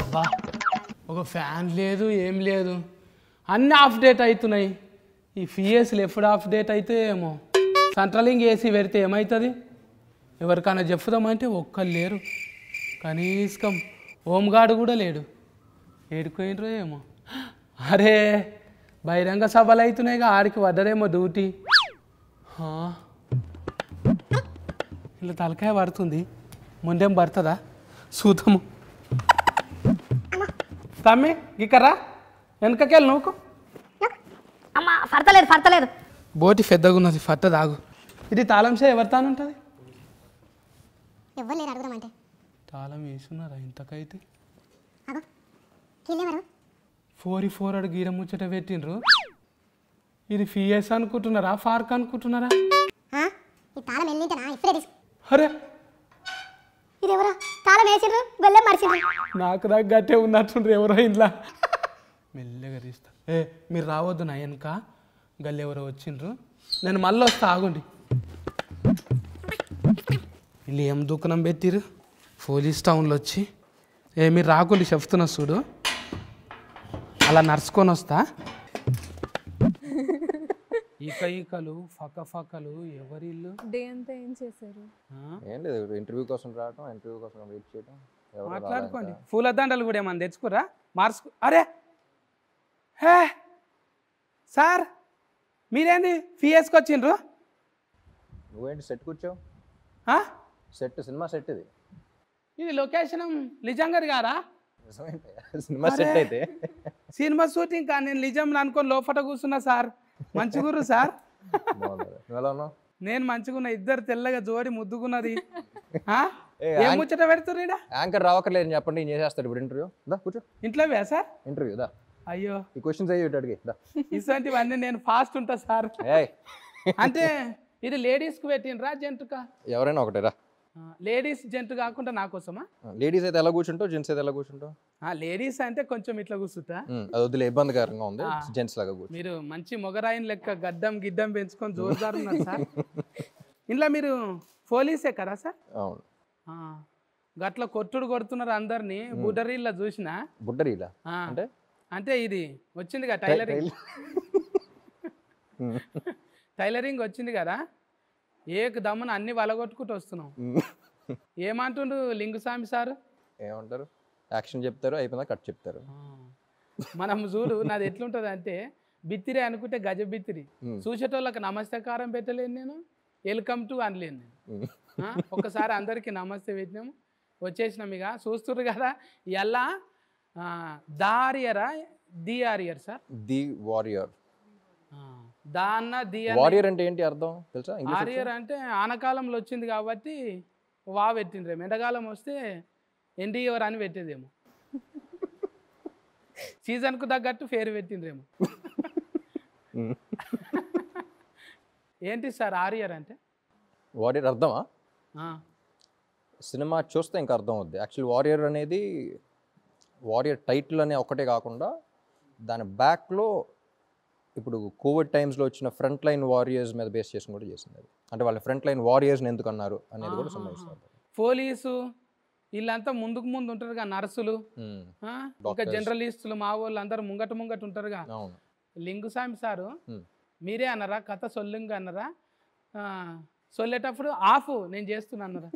అబ్బా ఒక ఫ్యాన్ లేదు ఏం లేదు అన్నీ ఆఫ్ డేట్ అవుతున్నాయి ఈ ఫిఎస్లు ఎప్పుడు ఆఫ్ డేట్ అయితే ఏమో సెంట్రలింగ్ ఏసీ పెడితే ఏమవుతుంది ఎవరికైనా చెప్పుదామంటే ఒక్కరు లేరు కనీసం హోంగార్డు కూడా లేడు ఏడుకోయినరో ఏమో అరే బహిరంగ సభలు అవుతున్నాయిగా ఆడికి పడ్డదేమో డ్యూటీ హా. ఇలా తలకాయ పడుతుంది ముందేం పడుతుందా చూద్దాము తమ్మి ఇక్కరా వెనకకెళ్ళి నువ్వు అమ్మ పడతలేదు పడతలేదు బోటి పెద్దగా ఉన్నది ఫట్ట దాగు ఇది తాళం సే ఎవరి తాను ఉంటుంది ఎవ్వరు లేరు అడుగుదామంటే తాళం వేసున్నారా ఇంతకైతే అగో కిల్లెవరు ఫోర్ ఫోర్ అడుగు గీర ముచ్చట పెట్టిండ్రు ఇది ఫిఎస్ అనుకుంటున్నారా ఫార్క్ అనుకుంటున్నారా ఈ తాళం వెళ్ళింటనా ఇప్పుడే తీసు అరే ఇది ఎవరా తాళం వేసిండ్రు వెళ్ళే మరిచిండ్రు నాకు దగ్గట్టే ఉన్నట్టుండ్రు ఎవరో ఇంట్లో మెల్లగా తీస్తా ఏ మీరు రావద్దు నా వెనక గల్లి ఎవరో వచ్చిండ్రు నేను మళ్ళీ వస్తా ఆగుండి వీళ్ళు ఏం దుకాణం పెట్టిరు పోలీస్ టౌన్లో వచ్చి ఏ మీరు రాకుండా చెప్తున్నా చూడు అలా నడుచుకొని వస్తా ఈక ఈకలు ఫక ఫకలు ఎవరి ఇల్లు డే అంతా ఏం చేశారు ఆ? ఏం లేదు ఇంటర్వ్యూ కోసం రావటం ఇంటర్వ్యూ కోసం వెయిట్ చేయడం ఎవరు మాట్లాడుకోండి పూల దండలు కూడా ఏమన్నా తెచ్చుకురా మార్చుకు అరే హే సార్ మీరేంది ఫీఎస్కి వచ్చిండ్రు నువ్వేంటి సెట్ కూర్చోవు ఆ? సెట్ సినిమా సెట్ ఇది ఇది లొకేషన్ నిజంగాది గారా నిజమేంటి సినిమా సెట్ అయితే సినిమా షూటింగ్ కానీ నేను నిజం అనుకొని లోపల కూర్చున్నా సార్ మంచిగుర్రు సార్ బాగుంది నువ్వు ఎలా ఉన్నావు నేను మంచిగున్నా ఇద్దరు తెల్లగా జోడి ముద్దుకున్నది ఆ? ఏ, ఏం యాంక్- ముచ్చట పెడుతుర్రీడా యాంకర్ రావక్కర్లేదు చెప్పండి నేను చేసేస్తాడు ఇప్పుడు ఇంటర్వ్యూ దా కూర్చో ఇంట్లో వే సార్ ఇంటర్వ్యూ దా అయ్యో ఈ క్వశ్చన్స్ అయ్యి ఇటు అడిగి దా ఇటువంటివన్నీ నేను ఫాస్ట్ ఉంటా సార్ ఏయ్ అంటే ఇది లేడీస్కి పెట్టినరా జెంట్కా ఎవరైనా ఒకటే రా లేడీస్ జెంట్ కాకుండా నా కోసమా లేడీస్ అయితే ఎలా కూర్చుంటావు జెంట్స్ అయితే ఎలా కూర్చుంటావు లేడీస్ అంటే కొంచెం ఇట్లా కూర్చుంటా ఉమ్, అది వదిలే ఇబ్బందికరంగా ఉంది ఆ. జెంట్స్ లాగా కూర్చో మీరు మంచి మొగరాయిన్ లెక్క గడ్డం గిడ్డం పెంచుకొని జోరుదారు ఉన్నారు సార్ ఇంట్లో మీరు పోలీసే కదా సార్ అవును ఆ, గట్ల కొట్టుడు కొడుతున్నారు అందరినీ బుడరీల్లో చూసిన బుడ్డరీలా ఆ, అంటే అంటే ఇది వచ్చిందిగా టైలరింగ్ ఉమ్. టైలరింగ్ వచ్చింది కదా ఏక దమ్మున అన్ని వలగొట్టుకుంటూ వస్తున్నాం ఉమ్. ఏమంటుండు లింగుస్వామి సార్ ఏమంటారు యాక్షన్ చెప్తారు అయిపోయిందా కట్ చెప్తారు ఆ, మనం చూడు నాది ఎట్లుంటుంది అంటే బిత్తిరి అనుకుంటే గజ బిత్తిరి ఉమ్. చూసేటోళ్ళకి నమస్తకారం పెట్టలేను నేను వెల్కమ్ టు అనలేను నేను ఉమ్. ఆ, ఒక్కసారి అందరికీ నమస్తే పెట్టినాము వచ్చేసినాం ఇక చూస్తుర్రు కదా ఎలా దారియరా ది ఆరియర్ సార్ ది వారియర్ ఆ, దా అన్న ది అన్న వారియర్ అంటే ఏంటి అర్థం తెలుసా ఇంగ్లీష్ ఆరియర్ అంటే ఆనకాలంలో వచ్చింది కాబట్టి వా పెట్టిండ్రేమో ఎండాకాలం వస్తే ఎన్డీఓర్ అని పెట్టేదేమో సీజన్కు తగ్గట్టు ఫేర్ పెట్టిండ్రేమో ఉమ్. ఏంటి సార్ ఆరియర్ అంటే వారియర్ అర్థమా ఆ, సినిమా చూస్తే ఇంకా అర్థం అవుద్ది యాక్చువల్ వారియర్ అనేది వారియర్ టైటిల్ అనే ఒకటే కాకుండా దాని బ్యాక్లో ఇప్పుడు కోవిడ్ టైమ్స్లో వచ్చిన ఫ్రంట్ లైన్ వారియర్స్ మీద బేస్ చేసుకుని కూడా చేసింది అది అంటే వాళ్ళ ఫ్రంట్ లైన్ వారియర్స్ని ఎందుకు అన్నారు అనేది కూడా సంబంధిస్తుంది పోలీసు వీళ్ళంతా ముందుకు ముందు ఉంటారుగా నర్సులు ఉమ్, ఆ, ఇంకా Doctors. జర్నలిస్టులు మా వాళ్ళు అందరూ ముంగట ముంగట ఉంటారుగా అవును లింగుస్వామి సారు Hmm. మీరే అన్నారా కథ సొల్లింగ్ అన్నారా ఆ, సొల్లేటప్పుడు ఆఫ్ నేను చేస్తున్నా అన్నారా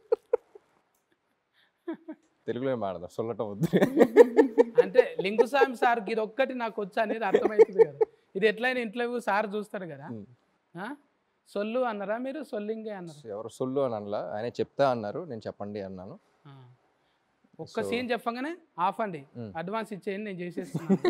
తెలుగులో మాడదాం సొల్లటం వద్దు అంటే లింగుస్వామి సార్ ఇది ఒక్కటి నాకు వచ్చా అనేది అర్థమవుతుంది కదా ఇది ఎట్లయినా ఇంట్లో సార్ చూస్తాడు కదా Hmm. ఆ? సొల్లు అన్నారా మీరు సొల్లింగే అన్నారా ఎవరు సొల్లు అని అనలా ఆయన చెప్తా అన్నారు నేను చెప్పండి అన్నాను ఆ. ఒక్క So- సీన్ చెప్పగానే ఆఫ్ అండి Hmm. అడ్వాన్స్ ఇచ్చేయండి నేను చేసేస్తున్నాను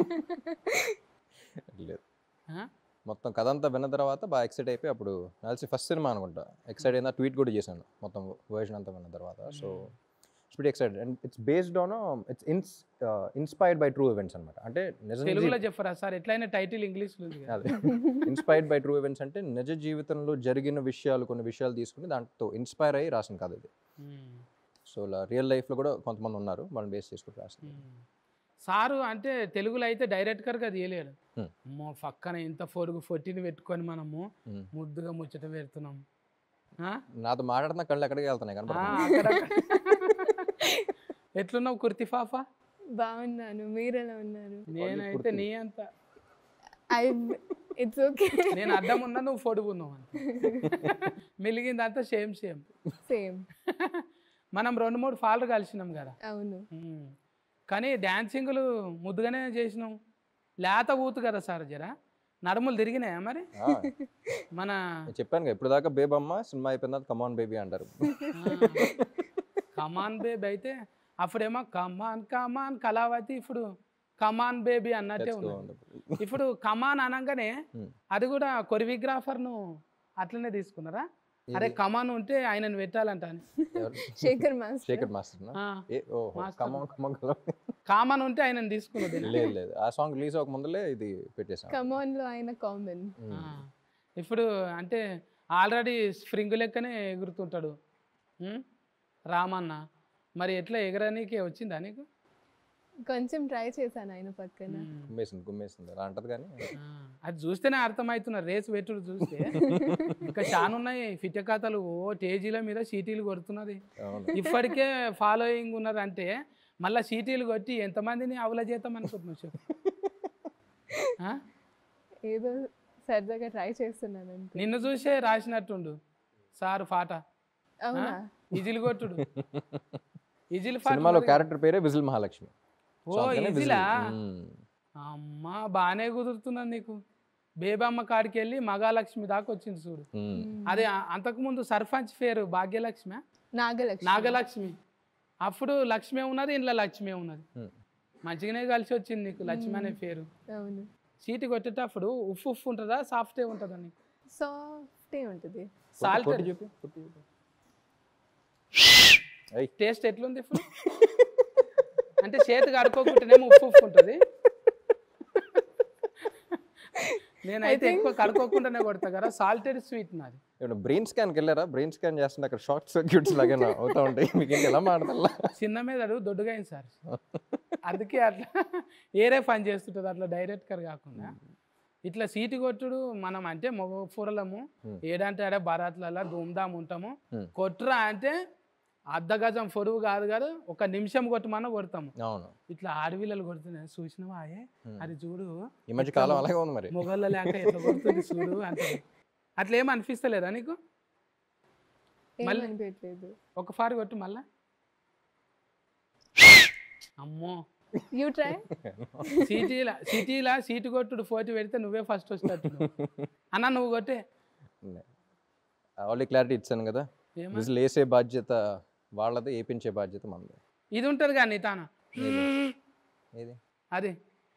లేదు ఆ? మొత్తం కథ అంతా విన్న తర్వాత బాగా ఎక్సైట్ అయిపోయి అప్పుడు కలిసి ఫస్ట్ సినిమా అనుకుంటా ఎక్సైట్ అయినా ట్వీట్ కూడా చేశాను మొత్తం వర్షన్ అంతా విన్న తర్వాత so it's very excited and it's based on it's ins inspired by true events అనమాట అంటే నిజ తెలుగులో చెప్పరా సార్ ఎట్లయినా టైటిల్ ఇంగ్లీష్లో ఉంది కదా అదే ఇన్స్పైర్డ్ బై ట్రూ ఈవెంట్స్ అంటే నిజ జీవితంలో జరిగిన విషయాలు కొన్ని విషయాలు తీసుకుని దాంతో ఇన్స్పైర్ అయ్యి రాసిన కథ ఇది Hmm. సో ఇలా రియల్ లైఫ్లో కూడా కొంతమంది ఉన్నారు వాళ్ళని బేస్ చేసుకుని రాసింది Hmm. సారు అంటే తెలుగులో అయితే డైరెక్టర్గా తీయలేడు Hmm. అమ్మో పక్కన ఇంత ఫోరుగు ఫొట్టిని పెట్టుకొని మనము Hmm. ముద్దుగా ముచ్చట పెడుతున్నాం ఆ? నాతో మాట్లాడుతున్న కళ్ళు ఎక్కడికి వెళ్తున్నాయి ఆ, కనపడుతుంది అక్కడ ఎట్లున్నావు కుర్తి ఫాఫా బాగున్నాను మీరు ఎలా ఉన్నారు నేనైతే నీ అంత ఐ ఇట్స్ ఓకే నేను అడ్డం ఉన్నా నువ్వు పొడుగున్నావు అంత మిలిగిందంతా సేమ్ సేమ్ సేమ్ మనం రెండు మూడు ఫాల్లు కలిసినాం కదా అవును ఉమ్. కానీ డాన్సింగ్లు ముద్దుగానే చేసినాం లేత ఊతు కదా సార్ జరా నడుములు తిరిగినాయా మరి ఆ, మన నేను చెప్పాను కదా ఇప్పుడు దాకా బేబమ్మ సినిమా అయిపోయిన తర్వాత కమాన్ బేబీ అంటారు కమాన్ బేబీ అయితే అప్పుడేమో కమాన్ కమాన్ కళావతి ఇప్పుడు కమాన్ బేబీ అన్నట్టే ఉన్నది ఇప్పుడు కమాన్ అనగానే Hmm. అది కూడా కొరియోగ్రాఫర్ను అట్లనే తీసుకున్నారా అరే కమాన్ ఉంటే ఆయనను పెట్టాలంట అని శేఖర్ మాస్టర్ శేఖర్ మాస్టర్ ఆ, ఏ ఓహో Master. కమాన్ కమాన్ కామన్ ఉంటే ఆయనను తీసుకున్నది లేదు లేదు ఆ సాంగ్ రిలీజ్ అవ్వక ముందలే ఇది పెట్టేసాం కమాన్ లో ఆయన కామన్ ఆ, ఇప్పుడు అంటే ఆల్రెడీ స్ప్రింగ్ లెక్కనే ఎగురుతుంటాడు ఉమ్, రామన్న మరి ఎట్లా ఎగరనీకే వచ్చిందా నీకు కొంచెం ట్రై చేశాను ఆయన పక్కన ఉమ్, గుమ్మేసింది గుమ్మేసింది అలా అంటది కానీ ఆ, అది చూస్తేనే అర్థమవుతున్నారు రేసు పెట్టుడు చూస్తే ఇంకా చాలా ఉన్నాయి ఫిట్ట కథలు ఓ టేజీల మీద సీటీలు కొడుతున్నది అవును ఇప్పటికే ఫాలోయింగ్ ఉన్నారంటే మళ్ళీ సీటీలు కొట్టి ఎంతమందిని అవల చేద్దాం అనుకుంటున్నావు చెప్పు ఆ? ఏదో సరదాగా ట్రై చేస్తున్నాను అంతే నిన్ను చూసే రాసినట్టుండు సారు పాట అవునా ఇజిల్ కొట్టుడు ఇజిల్ పాట సినిమాలో ఉన్నది కదా. క్యారెక్టర్ పేరే విజిల్ మహాలక్ష్మి ఓ So అందుకనే Whistle. ఇజిలా మ్మ్. అమ్మా బాగానే కుదురుతున్నది నీకు బేబమ్మ కాడికి వెళ్ళి మగాలక్ష్మి దాకా వచ్చింది చూడు మ్మ్. అదే ఆ- అంతకుముందు సర్పంచ్ పేరు భాగ్యలక్ష్మి నాగలక్ష్మి నాగలక్ష్మి అప్పుడు లక్ష్మి ఉన్నది ఇంట్లో లక్ష్మి ఉన్నది మ్మ్. మంచిగానే కలిసి వచ్చింది నీకు లక్ష్మి అనే పేరు అవును సీటు కొట్టేటప్పుడు ఉఫ్ ఉఫ్ ఉంటుందా సాఫ్టే ఉంటుందా నీకు సాఫ్టే ఉంటుంది సాల్ట్ కొట్టి చూపి కొట్టి చూపి అయ్ టేస్ట్ ఎట్లుంది ఇప్పుడు అంటే చేతి కడుక్కోకుంటేనేమో ఉప్పు ఉప్పు ఉంటుంది నేనైతే ఎక్కువ కడుక్కోకుండానే కొడతా కదా సాల్టెడ్ స్వీట్ నాది ఇప్పుడు బ్రెయిన్ స్కాన్కి వెళ్ళారా బ్రెయిన్ స్కాన్ చేస్తుంటే అక్కడ షార్ట్ సర్క్యూట్స్ లాగా అవుతా ఉంటాయి మీకు ఏంటి ఎలా మాడతల్లా చిన్న మీదడు దొడ్డుగా అయింది సార్ అందుకే అట్లా ఏరే పని చేస్తుంటుంది అట్లా డైరెక్ట్గా కాకుండా ఇట్లా సీటు కొట్టుడు మనం అంటే మగ ఫూరలము Hmm. ఏడంటే ఆడ బారాత్లలో ధూమ్ధామ్ ఉంటాము Hmm. కొట్టురా అంటే అర్ధ గజం పొరుగు కాదు కాదు ఒక నిమిషం కొట్టమన్నా కొడతాము అవును ఇట్లా ఆడవిల్లలు కొడుతున్నాయి చూసినవా ఆయే Hmm. అది చూడు ఈ మధ్య కాలం అలాగే ఉంది మరి మొగళ్ళ లేక ఎట్లా కొడుతుంది చూడు అంటే అట్లా ఏం అనిపిస్తలేదా నీకు మళ్ళీ- ఏమనిపించలేదు ఒక ఫారి కొట్టు మళ్ళా అమ్మో యూ ట్రై సిటీలా సిటీలా సీటు కొట్టుడు పోటీ పెడితే నువ్వే ఫస్ట్ వస్తాడు అన్న నువ్వు కొట్టే ఆల్రెడీ క్లారిటీ ఇచ్చాను కదా ఏమని? విజిల్ వేసే బాధ్యత వాళ్ళది వేపించే బాధ్యత మనది ఇది ఉంటుంది కానీ తాన ఏది అది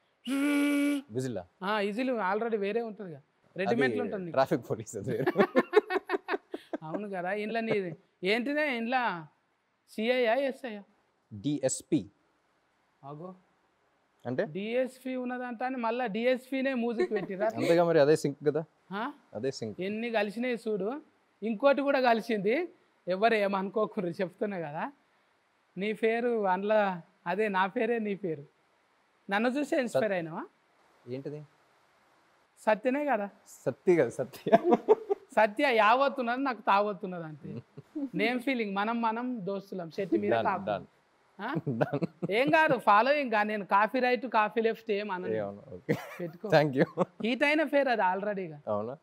విజిలా ఆ ఇజిల్ ఆల్రెడీ వేరే ఉంటుంది రెడీమేడ్లు ఉంటుంది నీకు. ట్రాఫిక్ పోలీస్ అది వేరు. అవును కదా ఇంట్లో నీది ఏంటిదే ఇంట్లో సిఐయా ఎస్ఐయా డిఎస్పి అగో అంటే డిఎస్పి ఉన్నదంతా అని మళ్ళీ డిఎస్పినే మ్యూజిక్ పెట్టిరా అంతేగా మరి అదే సింక్ కదా ఆ? అదే సింక్ ఎన్ని కలిసినాయి చూడు ఇంకోటి కూడా కలిసింది ఎవరు ఏమనుకోకూడదు చెప్తున్నా కదా నీ పేరు అందులో అదే నా పేరే నీ పేరు నన్ను చూసే ఇన్స్పైర్ అయినావా ఏంటిది సత్యనే కదా సత్తి కదా సత్య సత్య యావత్తున్నది నాకు తావత్తున్నది అంతే నేమ్ ఫీలింగ్ మనం మనం దోస్తులం చెట్టు మీద Done, కాపు done. ఆ? Done. ఏం కాదు ఫాలోయింగ్ కా నేను కాఫీ రైట్ కాఫీ లెఫ్ట్ ఏం అన్న ఏమన్నా ఓకే పెట్టుకో థ్యాంక్ యూ హీట్ అయిన పేరు అది ఆల్రెడీగా అవునా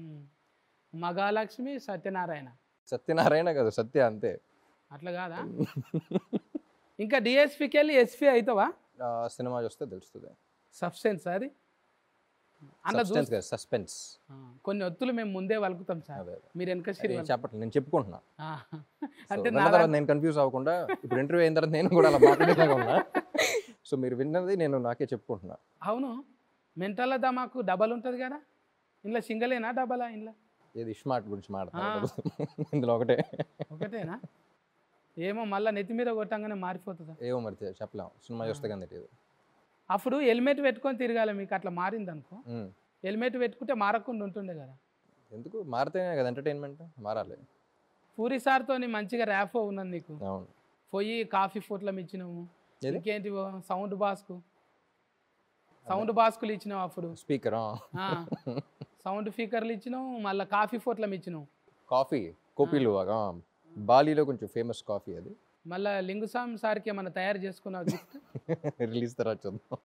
మగాలక్ష్మి సత్యనారాయణ సత్యనారాయణ కదా సత్య అంతే అట్లా కాదా ఇంకా డిఎస్పికి వెళ్ళి ఎస్పీ అవుతావా ఆ, సినిమా చూస్తే తెలుస్తుంది సబ్స్టెన్స్ అది అట్లా సబ్స్టెన్స్ కదా సస్పెన్స్ ఆ, కొన్ని ఒత్తులు మేము ముందే వలుకుతాం సార్ అదే మీరు వెనక సిరి నేను చెప్పట్లేదు నేను చెప్పుకుంటున్నా ఆ, So, అంటే విన్న నా తర్వాత నేను కన్ఫ్యూజ్ అవ్వకుండా ఇప్పుడు ఇంటర్వ్యూ అయిన తర్వాత నేను కూడా అలా మాట్లాడేలాగా ఉన్నా సో మీరు విన్నది నేను నాకే చెప్పుకుంటున్నా అవును మెంటల్ దమాకు డబల్ ఉంటుంది కదా ఇంట్లో సింగలేనా డబలా ఇంట్లో ఏది స్మార్ట్ గురించి మాట్లాడతాను ఇందులో ఒకటే ఒకటేనా ఏమో మళ్ళీ నెత్తి మీద కొట్టంగానే మారిపోతుందా ఏమో మరి తె- చెప్పలేం సినిమా చూస్తే కానీ తెలియదు అప్పుడు హెల్మెట్ పెట్టుకొని తిరగాలి మీకు అట్లా మారింది అనుకో ఉమ్. హెల్మెట్ పెట్టుకుంటే మారకుండా ఉంటుండే కదా ఎందుకు మారితేనే కదా ఎంటర్టైన్మెంట్ మారాలి పూరి సార్తో మంచిగా ర్యాఫో ఉన్నది నీకు అవును పోయి కాఫీ ఫోట్లం ఇచ్చినాము ఏది? ఇంకేంటి సౌండ్ బాస్కు సౌండ్ బాస్కులు ఇచ్చినావు అప్పుడు స్పీకర్ ఆ, సౌండ్ స్పీకర్లు ఇచ్చినావు మళ్ళీ కాఫీ ఫోట్లం ఇచ్చినావు కాఫీ కోపీలు ఆ, బాలీలో కొంచెం ఫేమస్ కాఫీ అది మళ్ళా లింగుస్వామి సార్కి ఏమన్నా తయారు చేసుకున్నావు గిఫ్ట్ రిలీజ్ తర్వాత చూద్దాం